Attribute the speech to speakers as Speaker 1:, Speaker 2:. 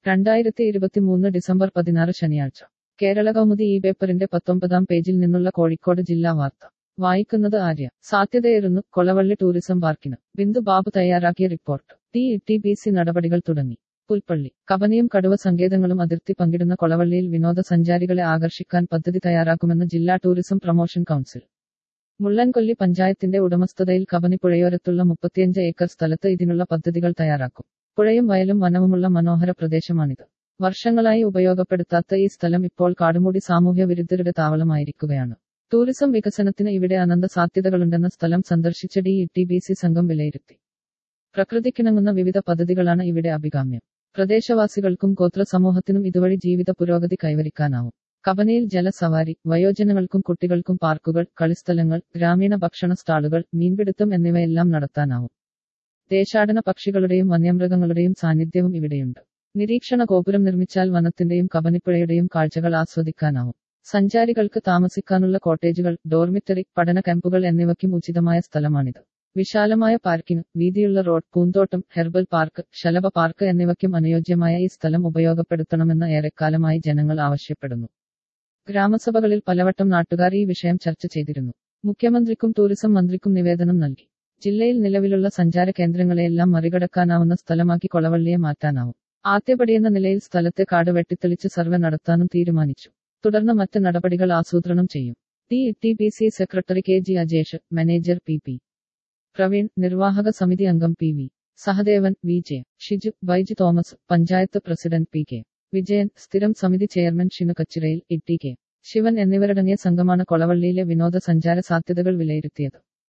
Speaker 1: രണ്ടായിരത്തി ഇരുപത്തിമൂന്ന് ഡിസംബർ പതിനാറ് ശനിയാഴ്ച കേരള കൗമുദി ഈ പേപ്പറിന്റെ പത്തൊമ്പതാം പേജിൽ നിന്നുള്ള കോഴിക്കോട് ജില്ലാ വാർത്ത വായിക്കുന്നത് ആര്യ സാധ്യതയേറുന്നു കൊളവള്ളി ടൂറിസം പാർക്കിന് ബിന്ദു ബാബു തയ്യാറാക്കിയ report T T B C നടപടികൾ തുടങ്ങി പുൽപ്പള്ളി കബനിയും കടുവ സങ്കേതങ്ങളും അതിർത്തി പങ്കിടുന്ന കൊളവള്ളിയിൽ വിനോദസഞ്ചാരികളെ ആകർഷിക്കാൻ പദ്ധതി തയ്യാറാക്കുമെന്ന് ജില്ലാ ടൂറിസം പ്രൊമോഷൻ കൗൺസിൽ മുള്ളൻകൊല്ലി പഞ്ചായത്തിന്റെ ഉടമസ്ഥതയിൽ കബനി പുഴയോരത്തുള്ള മുപ്പത്തിയഞ്ച് ഏക്കർ സ്ഥലത്ത് ഇതിനുള്ള പദ്ധതികൾ തയ്യാറാക്കും പുഴയും വയലും വനവുമുള്ള മനോഹര പ്രദേശമാണിത് വർഷങ്ങളായി ഉപയോഗപ്പെടുത്താത്ത ഈ സ്ഥലം ഇപ്പോൾ കാടുമൂടി സാമൂഹ്യ വിരുദ്ധരുടെ താവളമായിരിക്കുകയാണ് ടൂറിസം വികസനത്തിന് ഇവിടെ അനന്ത സാധ്യതകളുണ്ടെന്ന സ്ഥലം സന്ദർശിച്ച ഡി ടി ബി സി സംഘം വിലയിരുത്തി പ്രകൃതിക്കിണങ്ങുന്ന വിവിധ പദ്ധതികളാണ് ഇവിടെ അഭികാമ്യം പ്രദേശവാസികൾക്കും ഗോത്ര സമൂഹത്തിനും ഇതുവഴി ജീവിത പുരോഗതി കൈവരിക്കാനാവും കബനയിൽ ജലസവാരി വയോജനങ്ങൾക്കും കുട്ടികൾക്കും പാർക്കുകൾ കളിസ്ഥലങ്ങൾ ഗ്രാമീണ ഭക്ഷണ സ്റ്റാളുകൾ മീൻപിടുത്തം എന്നിവയെല്ലാം നടത്താനാവും ദേശാടന പക്ഷികളുടെയും വന്യമൃഗങ്ങളുടെയും സാന്നിധ്യവും ഇവിടെയുണ്ട് നിരീക്ഷണ ഗോപുരം നിർമ്മിച്ചാൽ വനത്തിന്റെയും കബനിപ്പുഴയുടെയും കാഴ്ചകൾ ആസ്വദിക്കാനാവും സഞ്ചാരികൾക്ക് താമസിക്കാനുള്ള കോട്ടേജുകൾ ഡോർമിറ്ററി പഠന ക്യാമ്പുകൾ എന്നിവയ്ക്കും ഉചിതമായ സ്ഥലമാണിത് വിശാലമായ പാർക്കിംഗ് വീതിയുള്ള റോഡ് പൂന്തോട്ടം ഹെർബൽ പാർക്ക് ശലഭ പാർക്ക് എന്നിവയ്ക്കും അനുയോജ്യമായ ഈ സ്ഥലം ഉപയോഗപ്പെടുത്തണമെന്ന് ഏറെക്കാലമായി ജനങ്ങൾ ആവശ്യപ്പെടുന്നു ഗ്രാമസഭകളിൽ പലവട്ടം നാട്ടുകാർ ഈ വിഷയം ചർച്ച ചെയ്തിരുന്നു മുഖ്യമന്ത്രിക്കും ടൂറിസം മന്ത്രിക്കും നിവേദനം നൽകി ജില്ലയിൽ നിലവിലുള്ള സഞ്ചാര കേന്ദ്രങ്ങളെയെല്ലാം മറികടക്കാനാവുന്ന സ്ഥലമാക്കി കൊളവള്ളിയെ മാറ്റാനാവും ആദ്യപടിയെന്ന നിലയിൽ സ്ഥലത്തെ കാട് വെട്ടിത്തെളിച്ച് സർവേ നടത്താനും തീരുമാനിച്ചു തുടർന്ന് മറ്റ് നടപടികൾ ആസൂത്രണം ചെയ്യും T T P C secretary K G Ajesh manager P P Praveen നിർവാഹക സമിതി അംഗം P V Sahadevan V J Shiju Baiju Thomas panchayat president P K Vijayan സ്ഥിരം സമിതി ചെയർമാൻ ഷിനു കച്ചിറയിൽ ഇ ടി കെ ശിവൻ എന്നിവരടങ്ങിയ സംഘമാണ് കൊളവള്ളിയിലെ വിനോദസഞ്ചാര സാധ്യതകൾ വിലയിരുത്തിയത്